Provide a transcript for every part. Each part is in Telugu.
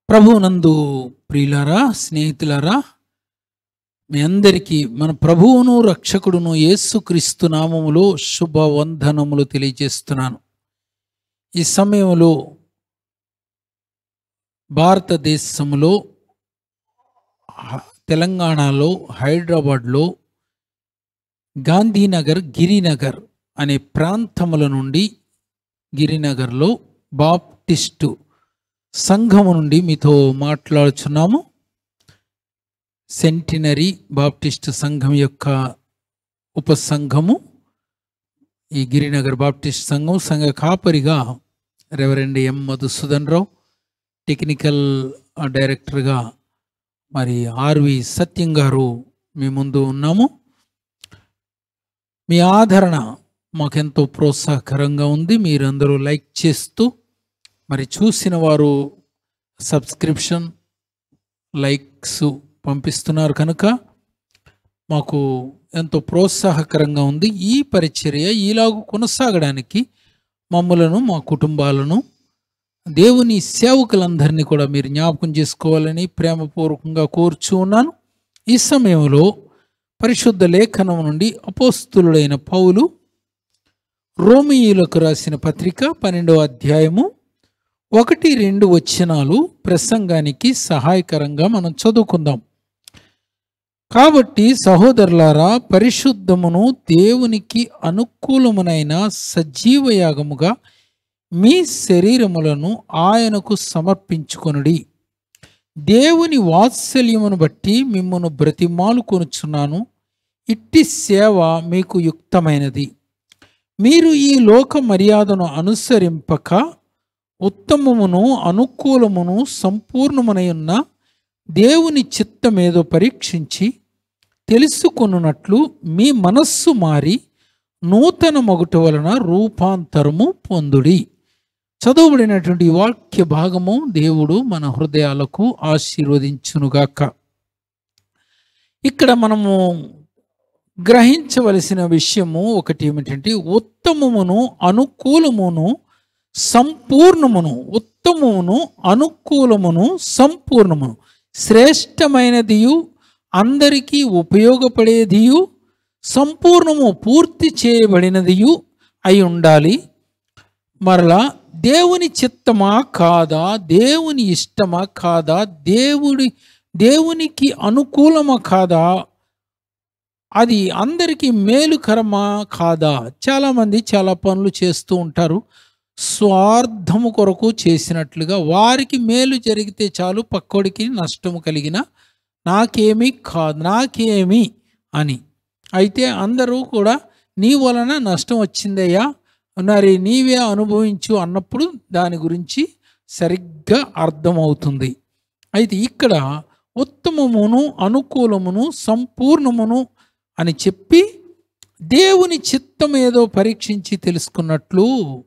ప్రభువునందు ప్రియులారా స్నేహితులారా మీ అందరికీ మన ప్రభువును రక్షకుడును యేసుక్రీస్తు నామములో శుభవందనములు తెలియజేస్తున్నాను ఈ సమయంలో భారతదేశంలో హ- తెలంగాణలో హైదరాబాద్లో గాంధీనగర్ గిరినగర్ అనే ప్రాంతముల నుండి గిరినగర్లో బాప్టిస్టు సంఘము నుండి మీతో మాట్లాడుచున్నాము సెంటినరీ బాప్టిస్ట్ సంఘం యొక్క ఉపసంఘము ఈ గిరినగర్ బాప్టిస్ట్ సంఘం సంఘ కాపరిగా reverend M Madhusudan Rao technical డైరెక్టర్గా మరి ఆర్వి సత్యం గారు మీ ముందు ఉన్నాము మీ ఆదరణ మాకెంతో ప్రోత్సాహకరంగా ఉంది మీరందరూ లైక్ చేస్తూ మరి చూసిన వారు సబ్స్క్రిప్షన్ లైక్స్ పంపిస్తున్నారు కనుక మాకు ఎంతో ప్రోత్సాహకరంగా ఉంది ఈ పరిచర్య ఈలాగు కొనసాగడానికి మమ్మలను మా కుటుంబాలను దేవుని సేవకులందరినీ కూడా మీరు జ్ఞాపకం చేసుకోవాలని ప్రేమపూర్వకంగా కోరుచూ ఉన్నాను ఈ సమయంలో పరిశుద్ధ లేఖనం నుండి అపోస్తులుడైన పౌలు రోమియోలకు రాసిన పత్రిక పన్నెండవ అధ్యాయము ఒకటి రెండు వచనాలు ప్రసంగానికి సహాయకరంగా మనం చదువుకుందాం కాబట్టి సహోదరులారా పరిశుద్ధమును దేవునికి అనుకూలమునైన సజీవ యాగముగా మీ శరీరములను ఆయనకు సమర్పించుకొనుడి దేవుని వాత్సల్యమును బట్టి మిమ్మను బ్రతిమాలు కొనుచున్నాను ఇట్టి సేవ మీకు యుక్తమైనది మీరు ఈ లోక మర్యాదను అనుసరింపక ఉత్తమమును అనుకూలమును సంపూర్ణమునై ఉన్న దేవుని చిత్తమేదో పరీక్షించి తెలుసుకొనున్నట్లు మీ మనస్సు మారి నూతన మొగుట వలన రూపాంతరము పొందుడి చదవబడినటువంటి ఈ వాక్య భాగము దేవుడు మన హృదయాలకు ఆశీర్వదించునుగాక ఇక్కడ మనము గ్రహించవలసిన విషయము ఒకటి ఏమిటంటే ఉత్తమమును అనుకూలమును సంపూర్ణమును ఉత్తమమును అనుకూలమును సంపూర్ణమును శ్రేష్టమైనదియు అందరికీ ఉపయోగపడేదియు సంపూర్ణము పూర్తి చేయబడినదియు అయి ఉండాలి మరలా దేవుని చిత్తమా కాదా దేవుని ఇష్టమా కాదా దేవుడి దేవునికి అనుకూలమా కాదా అది అందరికీ మేలుకరమా కాదా చాలామంది చాలా పనులు చేస్తూ ఉంటారు స్వార్థము కొరకు చేసినట్లుగా వారికి మేలు జరిగితే చాలు పక్కోడికి నష్టము కలిగిన నాకేమీ కాదు నాకేమి అని అయితే అందరూ కూడా నీ వలన నష్టం వచ్చిందయ్యా మరి నీవే అనుభవించు అన్నప్పుడు దాని గురించి సరిగ్గా అర్థమవుతుంది అయితే ఇక్కడ ఉత్తమమును అనుకూలమును సంపూర్ణమును అని చెప్పి దేవుని చిత్తం ఏదో పరీక్షించి తెలుసుకున్నట్లు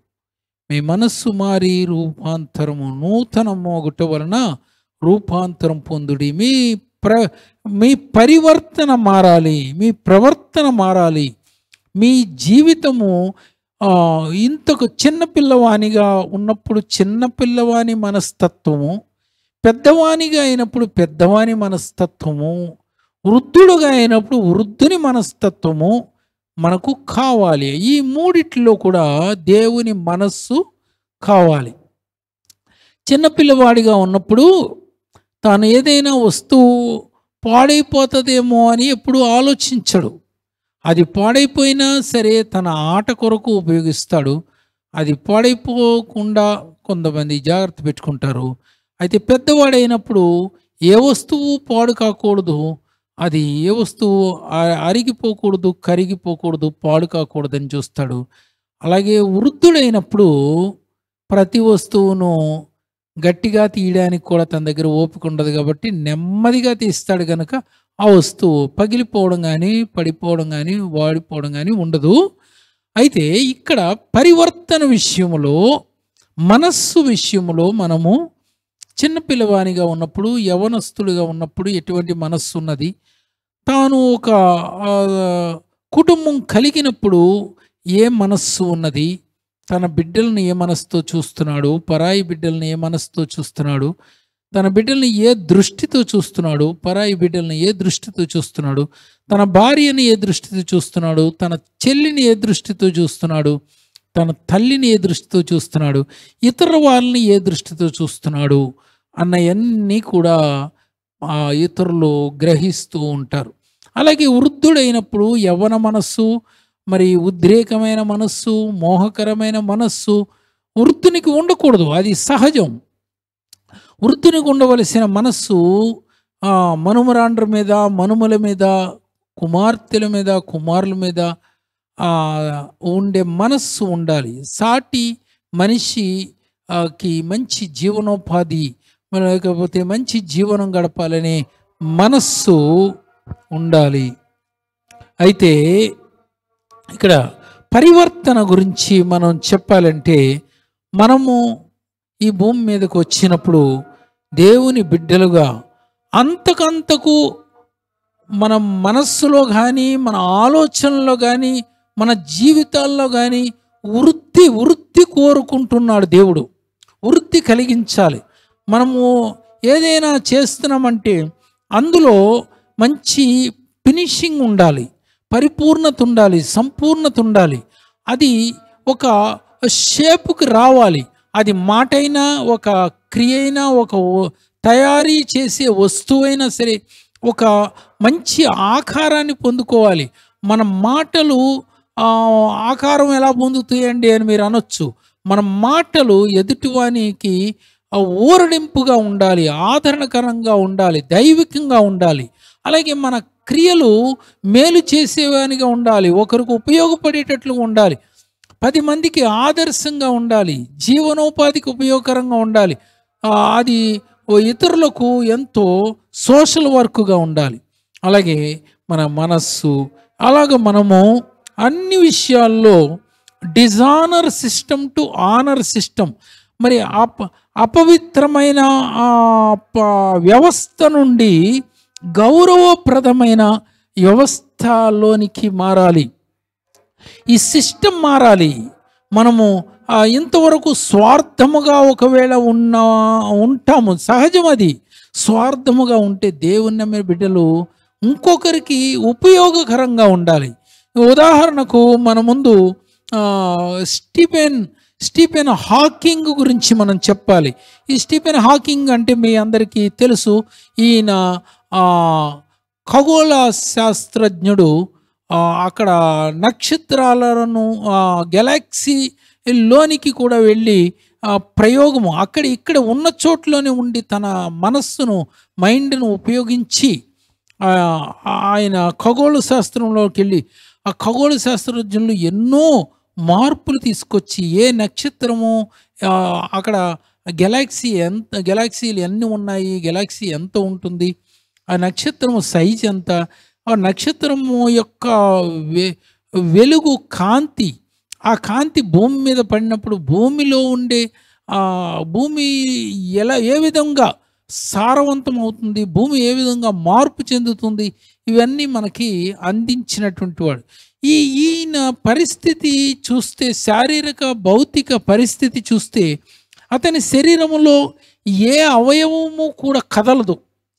మీ మనస్సు మారి రూపాంతరము నూతన మోగుట వలన రూపాంతరం పొందుడి మీ ప్ర మీ పరివర్తన మారాలి మీ ప్రవర్తన మారాలి మీ జీవితము ఆ, ఇంతకు చిన్న పిల్లవానిగా ఉన్నప్పుడు చిన్న పిల్లవాని మనస్తత్వము పెద్దవానిగా అయినప్పుడు పెద్దవాని మనస్తత్వము వృద్ధుడుగా అయినప్పుడు వృద్ధుని మనస్తత్వము మనకు కావాలి ఈ మూడిట్లో కూడా దేవుని మనస్సు కావాలి చిన్నపిల్లవాడిగా ఉన్నప్పుడు తాను ఏదైనా వస్తువు పాడైపోతుందేమో అని ఎప్పుడు ఆలోచించడు అది పాడైపోయినా సరే తన ఆట కొరకు ఉపయోగిస్తాడు అది పాడైపోకుండా కొంతమంది జాగ్రత్త పెట్టుకుంటారు అయితే పెద్దవాడైనప్పుడు ఏ వస్తువు పాడు కాకూడదు అది ఏ వస్తువు ఆ- అరిగిపోకూడదు కరిగిపోకూడదు పాడు కాకూడదని చూస్తాడు అలాగే వృద్ధుడైనప్పుడు ప్రతి వస్తువును గట్టిగా తీయడానికి కూడా తన దగ్గర ఓపిక ఉండదు కాబట్టి నెమ్మదిగా తీస్తాడు కనుక ఆ వస్తువు పగిలిపోవడం కానీ పడిపోవడం కానీ వాడిపోవడం కానీ ఉండదు అయితే ఇక్కడ పరివర్తన విషయంలో మనస్సు విషయంలో మనము చిన్నపిల్లవానిగా ఉన్నప్పుడు యవనస్తులుగా ఉన్నప్పుడు ఎటువంటి మనస్సు ఉన్నది తాను ఒక ఆ, కుటుంబం కలిగినప్పుడు ఏ మనస్సు ఉన్నది తన బిడ్డలను ఏ మనసుతో చూస్తున్నాడు పరాయి బిడ్డలను ఏ మనసుతో చూస్తున్నాడు తన బిడ్డల్ని ఏ దృష్టితో చూస్తున్నాడు పరాయి బిడ్డల్ని ఏ దృష్టితో చూస్తున్నాడు తన భార్యని ఏ దృష్టితో చూస్తున్నాడు తన చెల్లిని ఏ దృష్టితో చూస్తున్నాడు తన తల్లిని ఏ దృష్టితో చూస్తున్నాడు ఇతర వాళ్ళని ఏ దృష్టితో చూస్తున్నాడు అన్నవన్నీ కూడా ఆ ఇతరులు గ్రహిస్తూ ఉంటారు అలాగే వృద్ధుడైనప్పుడు యవ్వన మనస్సు మరి ఉద్రేకమైన మనస్సు మోహకరమైన మనస్సు వృద్ధునికి ఉండకూడదు అది సహజం వృద్ధునికి ఉండవలసిన మనస్సు ఆ, మనుమరాండ్ర మీద మనుమల మీద కుమార్తెల మీద కుమారుల మీద ఆ, ఉండే మనస్సు ఉండాలి సాటి మనిషి ఆ, కి మంచి జీవనోపాధి మరి లేకపోతే మంచి జీవనం గడపాలనే మనస్సు ఉండాలి అయితే ఇక్కడ పరివర్తన గురించి మనం చెప్పాలంటే మనము ఈ భూమి మీదకు వచ్చినప్పుడు దేవుని బిడ్డలుగా అంతకంతకు మన మనస్సులో కానీ మన ఆలోచనలో కానీ మన జీవితాల్లో కానీ వృత్తి వృత్తి కోరుకుంటున్నాడు దేవుడు వృత్తి కలిగించాలి మనము ఏదైనా చేస్తున్నామంటే అందులో మంచి ఫినిషింగ్ ఉండాలి పరిపూర్ణత ఉండాలి సంపూర్ణత ఉండాలి అది ఒక షేపుకి రావాలి అది మాటైనా ఒక క్రియ అయినా ఒక వ- తయారీ చేసే వస్తువైనా సరే ఒక మంచి ఆకారాన్ని పొందుకోవాలి మన మాటలు ఆ, ఆకారం ఎలా పొందుతాయండి అని మీరు అనొచ్చు మన మాటలు ఎదుటివానికి ఆ, ఊరడింపుగా ఉండాలి ఆదరణకరంగా ఉండాలి దైవికంగా ఉండాలి అలాగే మన క్రియలు మేలు చేసేవానిగా ఉండాలి ఒకరికి ఉపయోగపడేటట్లుగా ఉండాలి పది మందికి ఆదర్శంగా ఉండాలి జీవనోపాధికి ఉపయోగకరంగా ఉండాలి ఆ, అది ఓ ఇతరులకు ఎంతో సోషల్ వర్క్గా ఉండాలి అలాగే మన మనస్సు అలాగ మనము అన్ని విషయాల్లో dishonour system to honour system మరి అప అపవిత్రమైన ఆ ప- వ్యవస్థ నుండి గౌరవప్రదమైన వ్యవస్థలోనికి మారాలి ఈ సిస్టమ్ మారాలి మనము ఆ, ఇంతవరకు స్వార్థముగా ఒకవేళ ఉన్న ఉంటాము సహజం అది స్వార్థముగా ఉంటే దేవుని నమ్మిన బిడ్డలు ఇంకొకరికి ఉపయోగకరంగా ఉండాలి ఉదాహరణకు మన ముందు ఆ, స్టీఫెన్ స్టీఫెన్ హాకింగ్ గురించి మనం చెప్పాలి ఈ స్టీఫెన్ హాకింగ్ అంటే మీ అందరికీ తెలుసు ఈయన ఆ, ఖగోళ శాస్త్రజ్ఞుడు ఆ, అక్కడ నక్షత్రాలను గెలాక్సీ లోనికి కూడా వెళ్ళి ఆ, ప్రయోగము అక్కడ ఇక్కడ ఉన్న చోట్లోనే ఉండి తన మనస్సును మైండ్ను ఉపయోగించి ఆ, ఆయన ఖగోళ శాస్త్రంలోకి వెళ్ళి ఆ ఖగోళ శాస్త్రజ్ఞులు ఎన్నో మార్పులు తీసుకొచ్చి ఏ నక్షత్రము ఆ, అక్కడ గెలాక్సీ ఎంత గెలాక్సీలు ఎన్ని ఉన్నాయి గెలాక్సీ ఎంత ఉంటుంది ఆ నక్షత్రము సైజ్ ఎంత ఆ నక్షత్రము యొక్క వె వెలుగు కాంతి ఆ కాంతి భూమి మీద పడినప్పుడు భూమిలో ఉండే ఆ భూమి ఎలా ఏ విధంగా సారవంతం అవుతుంది భూమి ఏ విధంగా మార్పు చెందుతుంది ఇవన్నీ మనకి అందించినటువంటి వాడు ఈ ఈయన పరిస్థితి చూస్తే శారీరక భౌతిక పరిస్థితి చూస్తే అతని శరీరములో ఏ అవయవము కూడా కదలదు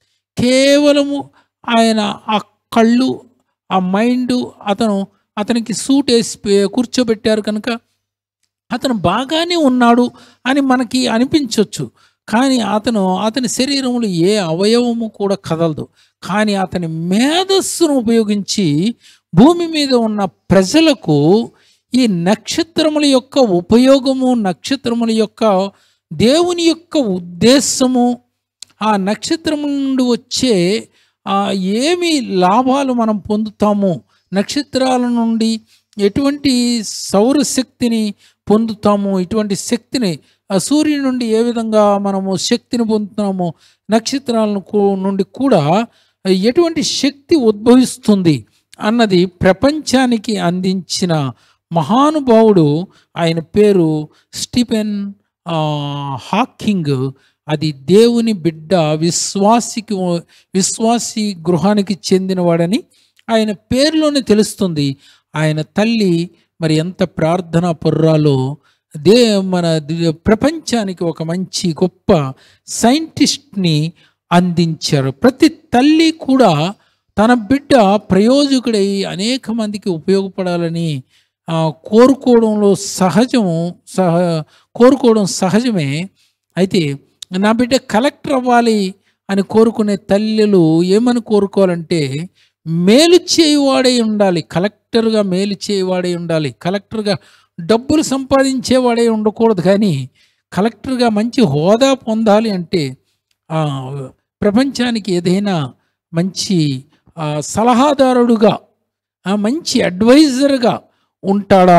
కేవలము ఆయన ఆ కళ్ళు ఆ మైండ్ అతను అతనికి సూట్ వేసి పే- కూర్చోబెట్టారు కనుక అతను బాగానే ఉన్నాడు అని మనకి అనిపించవచ్చు కానీ అతను అతని శరీరంలో ఏ అవయవము కూడా కదలదు కానీ అతని మేధస్సును ఉపయోగించి భూమి మీద ఉన్న ప్రజలకు ఈ నక్షత్రముల యొక్క ఉపయోగము నక్షత్రముల యొక్క దేవుని యొక్క ఉద్దేశము ఆ నక్షత్రముల నుండి వచ్చే ఆ, ఏమి లాభాలు మనం పొందుతాము నక్షత్రాల నుండి ఎటువంటి సౌరశక్తిని పొందుతాము ఇటువంటి శక్తిని ఆ సూర్యుని నుండి ఏ విధంగా మనము శక్తిని పొందుతున్నామో నక్షత్రాలను కూ- నుండి కూడా ఎటువంటి శక్తి ఉద్భవిస్తుంది అన్నది ప్రపంచానికి అందించిన మహానుభావుడు ఆయన పేరు స్టీఫెన్ ఆ, హాకింగ్ అది దేవుని బిడ్డ విశ్వాసికి విశ్వాసి గృహానికి చెందినవాడని ఆయన పేరులోనే తెలుస్తుంది ఆయన తల్లి మరి ఎంత ప్రార్థనా పుర్రాలో దే మన ది- ప్రపంచానికి ఒక మంచి గొప్ప సైంటిస్ట్ని అందించారు ప్రతి తల్లి కూడా తన బిడ్డ ప్రయోజకుడై అనేక మందికి ఉపయోగపడాలని ఆ, కోరుకోవడంలో సహజము సహ కోరుకోవడం సహజమే అయితే నా బిడ్డ కలెక్టర్ అవ్వాలి అని కోరుకునే తల్లులు ఏమని కోరుకోవాలంటే మేలు చేయవాడై ఉండాలి కలెక్టర్గా మేలు చేయవాడై ఉండాలి కలెక్టర్గా డబ్బులు సంపాదించేవాడే ఉండకూడదు కానీ కలెక్టర్గా మంచి హోదా పొందాలి అంటే ఆ, ప్రపంచానికి ఏదైనా మంచి ఆ, సలహాదారుడుగా ఆ, మంచి అడ్వైజర్గా ఉంటాడా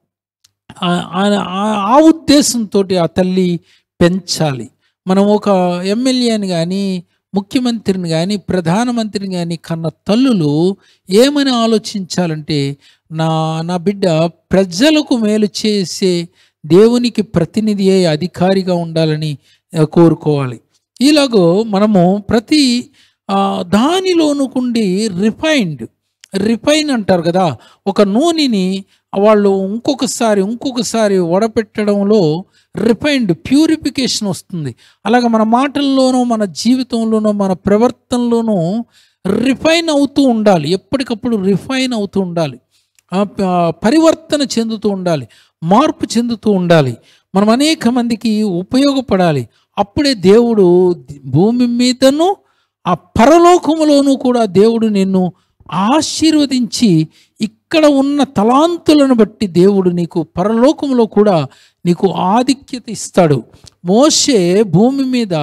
ఆ- ఆ- ఆ- ఆ ఉద్దేశంతో ఆ తల్లి పెంచాలి మనం ఒక ఎమ్మెల్యేని కానీ ముఖ్యమంత్రిని కానీ ప్రధానమంత్రిని కానీ కన్న తల్లులు ఏమని ఆలోచించాలంటే నా నా బిడ్డ ప్రజలకు మేలు చేసే దేవునికి ప్రతినిధి అయ్యే అధికారిగా ఉండాలని ఆ, కోరుకోవాలి ఇలాగో మనము ప్రతి ఆ, దానిలోనుకుండి రిఫైన్డ్ రిఫైన్ అంటారు కదా ఒక నూనెని వాళ్ళు ఇంకొకసారి ఇంకొకసారి వడపెట్టడంలో రిఫైన్డ్ ప్యూరిఫికేషన్ వస్తుంది అలాగే మన మాటల్లోనూ మన జీవితంలోనూ మన ప్రవర్తనలోనూ రిఫైన్ అవుతూ ఉండాలి ఎప్పటికప్పుడు రిఫైన్ అవుతూ ఉండాలి ఆ, ప- పరివర్తన చెందుతూ ఉండాలి మార్పు చెందుతూ ఉండాలి మనం అనేక మందికి ఉపయోగపడాలి అప్పుడే దేవుడు భూమి మీదను ఆ పరలోకములోనూ కూడా దేవుడు నిన్ను ఆశీర్వదించి ఇక్కడ ఉన్న తలాంతులను బట్టి దేవుడు నీకు పరలోకములో కూడా నీకు ఆధిక్యత ఇస్తాడు మోషే భూమి మీద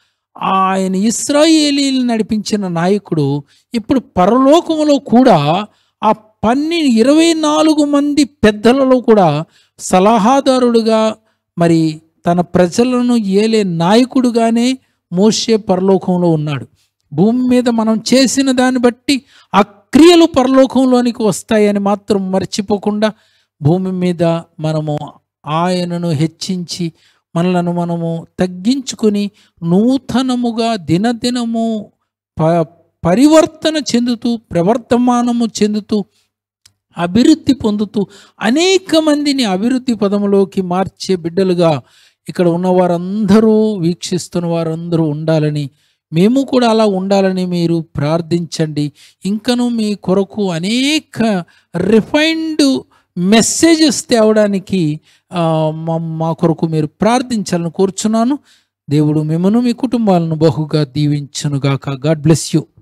ఆయన ఇస్రాయేలీలు నడిపించిన నాయకుడు ఇప్పుడు పరలోకములో కూడా ఆ పన్ని ఇరవై నాలుగు మంది పెద్దలలో కూడా సలహాదారుడుగా మరి తన ప్రజలను ఏలే నాయకుడుగానే మోషే పరలోకంలో ఉన్నాడు భూమి మీద మనం చేసిన దాన్ని బట్టి ఆ క్రియలు పరలోకంలోనికి వస్తాయని మాత్రం మర్చిపోకుండా భూమి మీద మనము ఆయనను హెచ్చించి మనలను మనము తగ్గించుకొని నూతనముగా దినదినము ప పరివర్తన చెందుతూ ప్రవర్తమానము చెందుతూ అభివృద్ధి పొందుతూ అనేక మందిని అభివృద్ధి పదములోకి మార్చే బిడ్డలుగా ఇక్కడ ఉన్న వారందరూ వీక్షిస్తున్న వారందరూ ఉండాలని మేము కూడా అలా ఉండాలని మీరు ప్రార్థించండి ఇంకను మీ కొరకు అనేక రిఫైన్డ్ మెసేజెస్ తేవడానికి ఆ, మా మా కొరకు మీరు ప్రార్థించాలని కోరుచున్నాను దేవుడు మిమ్మను మీ కుటుంబాలను బహుగా దీవించునుగాక గాడ్ బ్లెస్ యూ